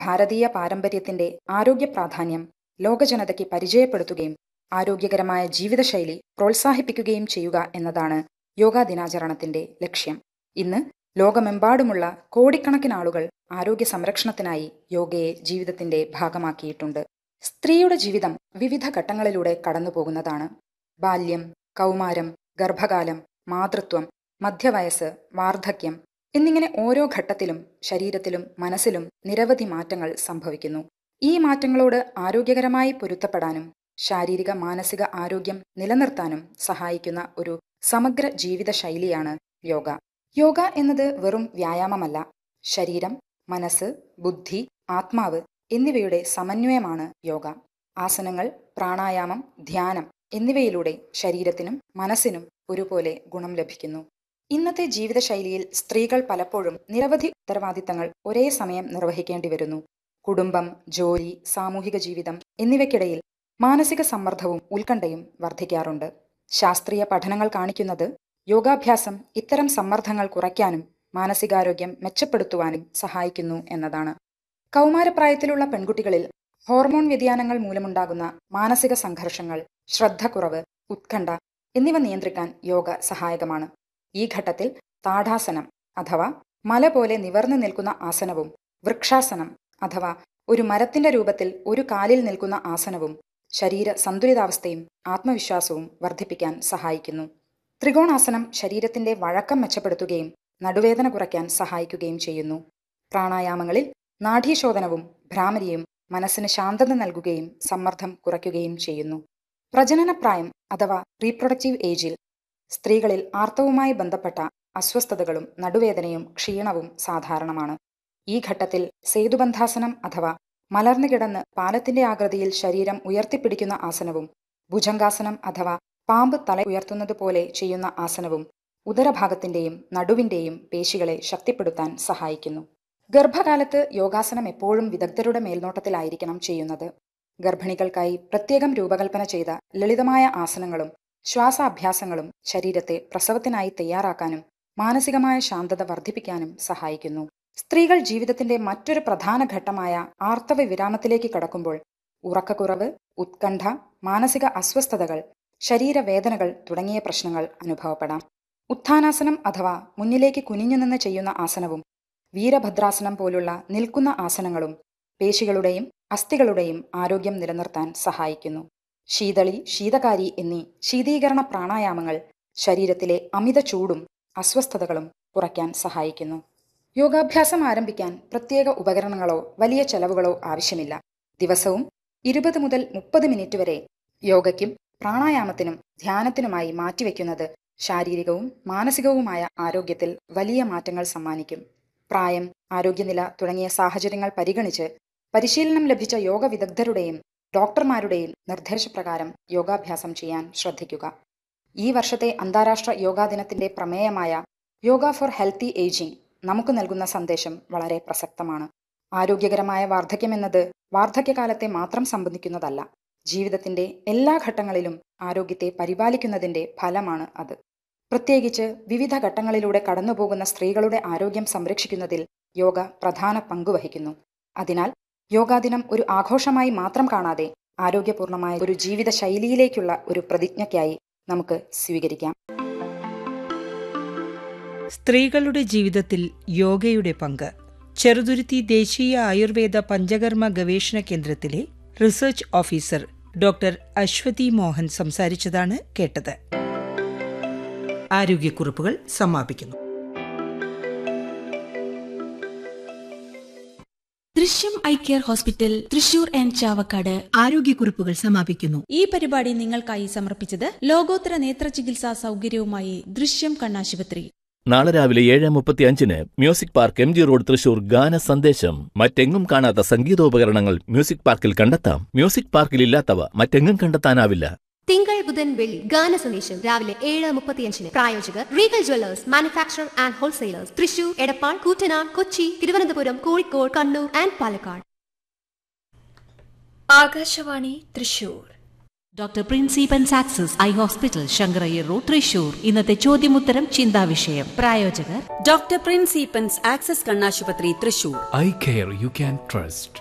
ഭാരതീയ പാരമ്പര്യത്തിന്റെ ആരോഗ്യ പ്രാധാന്യം ലോകജനതയ്ക്ക് പരിചയപ്പെടുത്തുകയും ആരോഗ്യകരമായ ജീവിതശൈലി പ്രോത്സാഹിപ്പിക്കുകയും ചെയ്യുക എന്നതാണ് യോഗാ ദിനാചരണത്തിന്റെ ലക്ഷ്യം ഇന്ന് ലോകമെമ്പാടുമുള്ള കോടിക്കണക്കിന് ആളുകൾ ആരോഗ്യ സംരക്ഷണത്തിനായി യോഗയെ ജീവിതത്തിന്റെ ഭാഗമാക്കിയിട്ടുണ്ട് സ്ത്രീയുടെ ജീവിതം വിവിധ ഘട്ടങ്ങളിലൂടെ കടന്നുപോകുന്നതാണ് ബാല്യം കൗമാരം ഗർഭകാലം മാതൃത്വം മധ്യവയസ്സ് വാർദ്ധക്യം എന്നിങ്ങനെ ഓരോ ഘട്ടത്തിലും ശരീരത്തിലും മനസ്സിലും നിരവധി മാറ്റങ്ങൾ സംഭവിക്കുന്നു ഈ മാറ്റങ്ങളോട് ആരോഗ്യകരമായി പൊരുത്തപ്പെടാനും ശാരീരിക മാനസിക ആരോഗ്യം നിലനിർത്താനും സഹായിക്കുന്ന ഒരു സമഗ്ര ജീവിത ശൈലിയാണ് യോഗ യോഗ എന്നത് വെറും വ്യായാമമല്ല ശരീരം മനസ്സ് ബുദ്ധി ആത്മാവ് എന്നിവയുടെ സമന്വയമാണ് യോഗ ആസനങ്ങൾ പ്രാണായാമം ധ്യാനം എന്നിവയിലൂടെ ശരീരത്തിനും മനസ്സിനും ഒരുപോലെ ഗുണം ലഭിക്കുന്നു ഇന്നത്തെ ജീവിതശൈലിയിൽ സ്ത്രീകൾ പലപ്പോഴും നിരവധി ഉത്തരവാദിത്തങ്ങൾ ഒരേ സമയം നിർവഹിക്കേണ്ടി വരുന്നു കുടുംബം ജോലി സാമൂഹിക ജീവിതം എന്നിവയ്ക്കിടയിൽ മാനസിക സമ്മർദ്ദവും ഉത്കണ്ഠയും വർദ്ധിക്കാറുണ്ട് ശാസ്ത്രീയ പഠനങ്ങൾ കാണിക്കുന്നത് യോഗാഭ്യാസം ഇത്തരം സമ്മർദ്ദങ്ങൾ കുറയ്ക്കാനും മാനസികാരോഗ്യം മെച്ചപ്പെടുത്തുവാനും സഹായിക്കുന്നു എന്നതാണ് കൗമാരപ്രായത്തിലുള്ള പെൺകുട്ടികളിൽ ഹോർമോൺ വ്യതിയാനങ്ങൾ മൂലമുണ്ടാകുന്ന മാനസിക സംഘർഷങ്ങൾ ശ്രദ്ധക്കുറവ് ഉത്കണ്ഠ എന്നിവ നിയന്ത്രിക്കാൻ യോഗ സഹായകമാണ് ഈ ഘട്ടത്തിൽ താടാസനം അഥവാ മല പോലെ നിവർന്നു നിൽക്കുന്ന ആസനവും വൃക്ഷാസനം അഥവാ ഒരു മരത്തിന്റെ രൂപത്തിൽ ഒരു കാലിൽ നിൽക്കുന്ന ആസനവും ശരീര സന്തുലിതാവസ്ഥയും ആത്മവിശ്വാസവും വർദ്ധിപ്പിക്കാൻ സഹായിക്കുന്നു ത്രികോണാസനം ശരീരത്തിന്റെ വഴക്കം മെച്ചപ്പെടുത്തുകയും നടുവേദന കുറയ്ക്കാൻ സഹായിക്കുകയും ചെയ്യുന്നു പ്രാണായാമങ്ങളിൽ നാഡീശോധനവും ഭ്രാമരിയും മനസ്സിന് ശാന്തത നൽകുകയും സമ്മർദ്ദം കുറയ്ക്കുകയും ചെയ്യുന്നു പ്രജനനപ്രായം അഥവാ റീപ്രൊഡക്റ്റീവ് ഏജിൽ സ്ത്രീകളിൽ ആർത്തവുമായി ബന്ധപ്പെട്ട അസ്വസ്ഥതകളും നടുവേദനയും ക്ഷീണവും സാധാരണമാണ് ഈ ഘട്ടത്തിൽ സേതുബന്ധാസനം അഥവാ മലർന്നു കിടന്ന് പാലത്തിന്റെ ആകൃതിയിൽ ശരീരം ഉയർത്തിപ്പിടിക്കുന്ന ആസനവും ഭുജംഗാസനം അഥവാ പാമ്പ് തല ഉയർത്തുന്നത് പോലെ ചെയ്യുന്ന ആസനവും ഉദരഭാഗത്തിന്റെയും നടുവിന്റെയും പേശികളെ ശക്തിപ്പെടുത്താൻ സഹായിക്കുന്നു ഗർഭകാലത്ത് യോഗാസനം എപ്പോഴും വിദഗ്ധരുടെ മേൽനോട്ടത്തിലായിരിക്കണം ചെയ്യുന്നത് ഗർഭിണികൾക്കായി പ്രത്യേകം രൂപകൽപ്പന ചെയ്ത ലളിതമായ ആസനങ്ങളും ശ്വാസാഭ്യാസങ്ങളും ശരീരത്തെ പ്രസവത്തിനായി തയ്യാറാക്കാനും മാനസികമായ ശാന്തത വർദ്ധിപ്പിക്കാനും സഹായിക്കുന്നു സ്ത്രീകൾ ജീവിതത്തിന്റെ മറ്റൊരു പ്രധാന ഘട്ടമായ ആർത്തവ വിരാമത്തിലേക്ക് കടക്കുമ്പോൾ ഉറക്കക്കുറവ് ഉത്കണ്ഠ മാനസിക അസ്വസ്ഥതകൾ ശരീരവേദനകൾ തുടങ്ങിയ പ്രശ്നങ്ങൾ അനുഭവപ്പെടാം ഉത്ഥാനാസനം അഥവാ മുന്നിലേക്ക് കുനിഞ്ഞു നിന്ന് ചെയ്യുന്ന ആസനവും വീരഭദ്രാസനം പോലുള്ള നിൽക്കുന്ന ആസനങ്ങളും പേശികളുടെയും അസ്ഥികളുടെയും ആരോഗ്യം നിലനിർത്താൻ സഹായിക്കുന്നു ശീതളി ശീതകാരി എന്നീ ശീതീകരണ പ്രാണായാമങ്ങൾ ശരീരത്തിലെ അമിത ചൂടും അസ്വസ്ഥതകളും കുറയ്ക്കാൻ സഹായിക്കുന്നു യോഗാഭ്യാസം ആരംഭിക്കാൻ പ്രത്യേക ഉപകരണങ്ങളോ വലിയ ചെലവുകളോ ആവശ്യമില്ല ദിവസവും ഇരുപത് മുതൽ മുപ്പത് മിനിറ്റ് വരെ യോഗയ്ക്കും പ്രാണായാമത്തിനും ധ്യാനത്തിനുമായി മാറ്റിവെക്കുന്നത് ശാരീരികവും മാനസികവുമായ ആരോഗ്യത്തിൽ വലിയ മാറ്റങ്ങൾ സമ്മാനിക്കും പ്രായം ആരോഗ്യനില തുടങ്ങിയ സാഹചര്യങ്ങൾ പരിഗണിച്ച് പരിശീലനം ലഭിച്ച യോഗ വിദഗ്ധരുടെയും ഡോക്ടർമാരുടെയും നിർദ്ദേശപ്രകാരം യോഗാഭ്യാസം ചെയ്യാൻ ശ്രദ്ധിക്കുക ഈ വർഷത്തെ അന്താരാഷ്ട്ര യോഗാ ദിനത്തിന്റെ പ്രമേയമായ യോഗ ഫോർ ഹെൽത്തി ഏജിംഗ് നമുക്ക് നൽകുന്ന സന്ദേശം വളരെ പ്രസക്തമാണ് ആരോഗ്യകരമായ വാർദ്ധക്യം എന്നത് വാർദ്ധക്യകാലത്തെ മാത്രം സംബന്ധിക്കുന്നതല്ല ജീവിതത്തിന്റെ എല്ലാ ഘട്ടങ്ങളിലും ആരോഗ്യത്തെ പരിപാലിക്കുന്നതിന്റെ ഫലമാണ് അത് പ്രത്യേകിച്ച് വിവിധ ഘട്ടങ്ങളിലൂടെ കടന്നുപോകുന്ന സ്ത്രീകളുടെ ആരോഗ്യം സംരക്ഷിക്കുന്നതിൽ യോഗ പ്രധാന പങ്കുവഹിക്കുന്നു അതിനാൽ യോഗാദിനം ഒരു ആഘോഷമായി മാത്രം കാണാതെ ആരോഗ്യപൂർണമായ ഒരു ജീവിത ശൈലിയിലേക്കുള്ള ഒരു പ്രതിജ്ഞയ്ക്കായി നമുക്ക് സ്വീകരിക്കാം സ്ത്രീകളുടെ ജീവിതത്തിൽ യോഗയുടെ പങ്ക് ചെറുതുരുത്തി ദേശീയ ആയുർവേദ പഞ്ചകർമ്മ ഗവേഷണ കേന്ദ്രത്തിലെ research officer doctor Aswathy Mohan സംസാരിച്ചതാണ് കേട്ടത് ആരോഗ്യക്കുറിപ്പുകൾ സമാപിക്കുന്നു Drishyam eye care hospital Thrissur and Chavakkad ആരോഗ്യക്കുറിപ്പുകൾ സമാപിക്കുന്നു ഈ പരിപാടി നിങ്ങൾക്കായി സമർപ്പിച്ചത് ലോകോത്തര നേത്ര ചികിത്സാ സൗകര്യവുമായി ദൃശ്യം കണ്ണാശുപത്രി നാളെ രാവിലെ ഏഴ് മുപ്പത്തി അഞ്ചിന് music park M G road Thrissur ഗാന സന്ദേശം മറ്റെങ്ങും കാണാത്ത സംഗീതോപകരണങ്ങൾ മ്യൂസിക് പാർക്കിൽ കണ്ടെത്താം മ്യൂസിക് പാർക്കിൽ ഇല്ലാത്തവ മറ്റെങ്ങും കണ്ടെത്താനാവില്ല തിങ്കൾ ബുധൻ വെള്ളി ഗാന സന്ദേശം രാവിലെ ഏഴ് മുപ്പത്തിയഞ്ചിന് പ്രായോജകർ Regal jewellers manufacture and wholesalers Thrissur Edappal Koottanad Kochi Thiruvananthapuram Kozhikode Kannur and Palakkad Akashvani Thrissur doctor പ്രിൻസിപ്പൻസ് access eye hospital Sankarayyar road Thrissur ഇന്നത്തെ ചോദ്യമുത്തരം ചിന്താവിഷയം പ്രായോജകർ ഡോക്ടർ പ്രിൻസിപ്പൻസ് ആക്സസ് കണ്ണാശുപത്രി Thrissur eye care you can trust